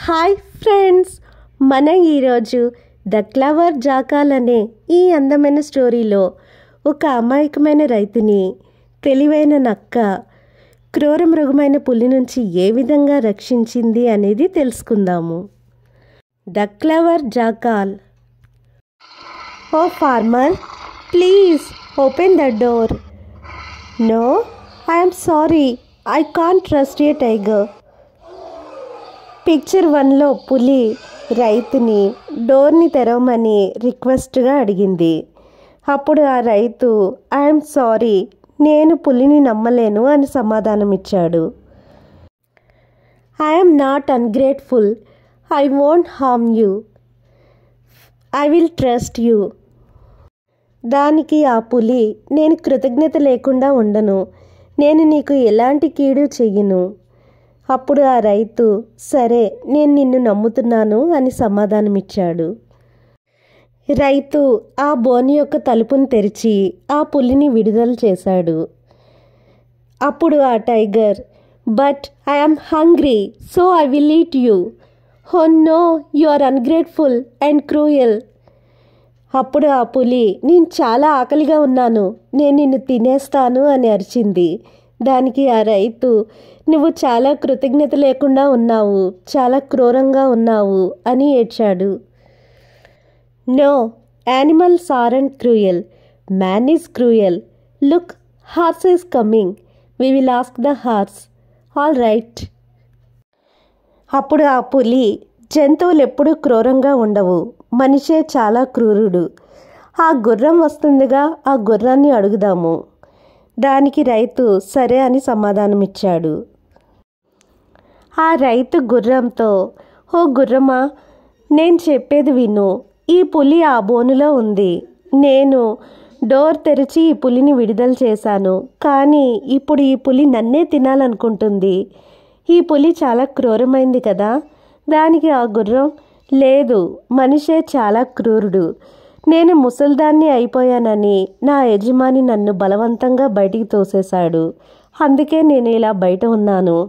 hi friends మన ఈరోజు the clever jackal అనే ఈ అందమైన స్టోరీలో ఒక అమాయకమైన రైతుని తెలివైన నక్క క్రూర మృగమైన పులి నుంచి ఏ విధంగా రక్షించింది అనేది తెలుసుకుందాము the clever jackal oh farmer please open the door no I'm sorry I can't trust a tiger picture వన్లో పులి రైతుని డోర్ని తెరవమని రిక్వెస్ట్గా అడిగింది అప్పుడు ఆ రైతు ఐఎమ్ సారీ నేను పులిని నమ్మలేను అని సమాధానం ఇచ్చాడు I'm not ungrateful I won't harm you I will trust you దానికి ఆ పులి నేను కృతజ్ఞత లేకుండా ఉండను నేను నీకు ఎలాంటి కీడు చెయ్యను అప్పుడు ఆ రైతు సరే నేను నిన్ను నమ్ముతున్నాను అని సమాధానమిచ్చాడు రైతు ఆ బోని యొక్క తలుపును తెరిచి ఆ పులిని విడుదల చేశాడు అప్పుడు ఆ tiger but I'm hungry so I will eat you oh no you are ungrateful and cruel అప్పుడు ఆ పులి నేను చాలా ఆకలిగా ఉన్నాను నేను నిన్ను తినేస్తాను అని అరిచింది దానికి ఆ రైతు నువ్వు చాలా కృతజ్ఞత లేకుండా ఉన్నావు చాలా క్రూరంగా ఉన్నావు అని ఏడ్చాడు no animals are and cruel man is cruel look horse is coming we will ask the horse all right అప్పుడు ఆ పులి జంతువులు ఎప్పుడూ క్రూరంగా ఉండవు మనిషే చాలా క్రూరుడు ఆ గుర్రం వస్తుందిగా ఆ గుర్రాన్ని అడుగుదాము దానికి రైతు సరే అని సమాధానమిచ్చాడు ఆ రైతు గుర్రంతో ఓ గుర్రమా నేను చెప్పేది విను ఈ పులి ఆ బోనులో ఉంది నేను డోర్ తెరిచి ఈ పులిని విడుదల చేశాను కానీ ఇప్పుడు ఈ పులి నన్నే తినాలనుకుంటుంది ఈ పులి చాలా క్రూరమైంది కదా దానికి ఆ గుర్రం లేదు మనిషే చాలా క్రూరుడు నేను ముసల్దాన్ని అయిపోయానని నా యజమాని నన్ను బలవంతంగా బయటికి తోసేశాడు అందుకే నేను ఇలా బయట ఉన్నాను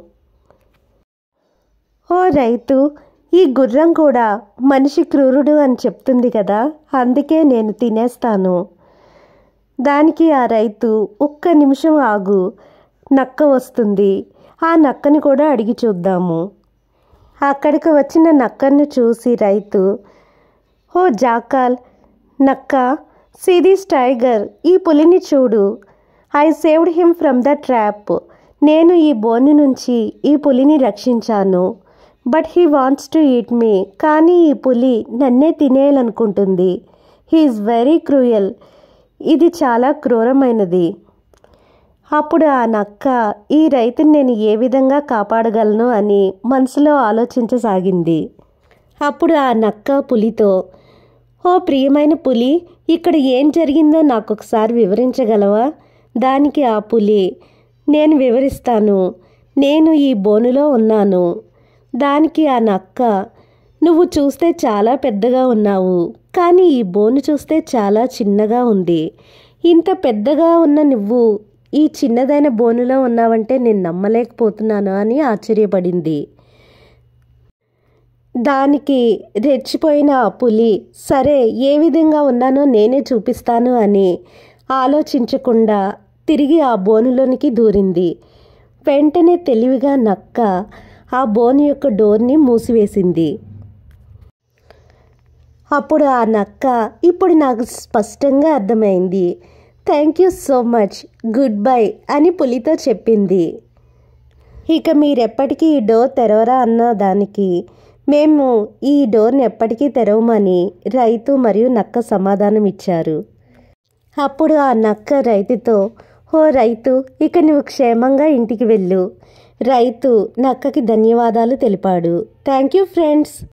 ఓ రైతు ఈ గుర్రం కూడా మనిషి క్రూరుడు అని చెప్తుంది కదా అందుకే నేను తినేస్తాను దానికి ఆ రైతు ఒక్క నిమిషం ఆగు నక్క వస్తుంది ఆ నక్కని కూడా అడిగి చూద్దాము అక్కడికి వచ్చిన నక్కను చూసి రైతు ఓ జాకాల్ నక్క సిరీస్ టైగర్ ఈ పులిని చూడు I saved him from the trap నేను ఈ బోని నుంచి ఈ పులిని రక్షించాను but he wants to eat me కానీ ఈ పులి నన్నే తినేయాలనుకుంటుంది హీఈస్ వెరీ క్రూయల్ ఇది చాలా క్రూరమైనది అప్పుడు ఆ నక్క ఈ రైతుని నేను ఏ విధంగా కాపాడగలను అని మనసులో ఆలోచించసాగింది అప్పుడు ఆ నక్క పులితో ఓ ప్రియమైన పులి ఇక్కడ ఏం జరిగిందో నాకు ఒకసారి వివరించగలవా దానికి ఆ పులి నేను వివరిస్తాను నేను ఈ బోనులో ఉన్నాను దానికి ఆ నక్క నువ్వు చూస్తే చాలా పెద్దగా ఉన్నావు కానీ ఈ బోను చూస్తే చాలా చిన్నగా ఉంది ఇంత పెద్దగా ఉన్న నువ్వు ఈ చిన్నదైన బోనులో ఉన్నావంటే నేను నమ్మలేకపోతున్నాను అని ఆశ్చర్యపడింది దానికి రెచ్చిపోయిన ఆ పులి సరే ఏ విధంగా ఉన్నానో నేనే చూపిస్తాను అని ఆలోచించకుండా తిరిగి ఆ బోనులోనికి దూరింది వెంటనే తెలివిగా నక్క ఆ బోను యొక్క డోర్ని మూసివేసింది అప్పుడు ఆ నక్క ఇప్పుడు నాకు స్పష్టంగా అర్థమైంది thank you so much goodbye అని పులితో చెప్పింది ఇక మీరెప్పటికీ ఈ డోర్ తెరవరా అన్న దానికి మేము ఈ డోర్ని ఎప్పటికీ తెరవమని రైతు మరియు నక్క సమాధానం ఇచ్చారు అప్పుడు ఆ నక్క రైతుతో ఓ రైతు ఇక నువ్వు క్షేమంగా ఇంటికి వెళ్ళు రైతు నక్కకి ధన్యవాదాలు తెలిపాడు థ్యాంక్ యూ ఫ్రెండ్స్